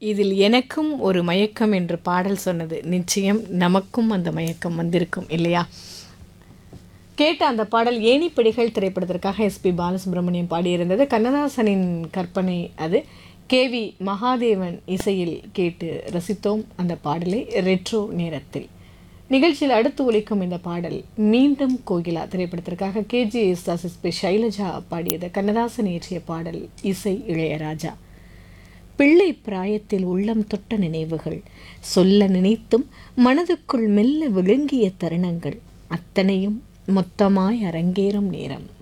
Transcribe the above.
இதில் எனக்கும் ஒரு மயக்கம் என்று பாடல் சொன்னது நிச்சயம் நமக்கும் அந்த மயக்கம் வந்திருக்கும் இல்லையா கேட்ட அந்த பாடல் ஏணிப்படிகள் திரைப்படத்திற்காக எஸ்பி பாலசுப்ரமணியம் பாடியிருந்தது கண்ணதாசனின் கற்பனை அது கேவி மகாதேவன் இசையில் கேட்டு ரசித்தோம் அந்த பாடலை ரெட்ரோ நேரத்தில் நிகழ்ச்சியில் அடுத்து ஒலிக்கும் இந்த பாடல் மீண்டும் கோகிலா திரைப்படத்திற்காக கேஜி எஸ்தாஸ் எஸ்பி சைலஜா பாடியது கண்ணதாசன் இயற்றிய பாடல் இசை இளையராஜா பிள்ளை பிராயத்தில் உள்ளம் தொட்ட நினைவுகள் சொல்ல நினைத்தும் மனதுக்குள் மெல்ல விழுங்கிய தருணங்கள் அத்தனையும் மொத்தமாய் அரங்கேறும் நேரம்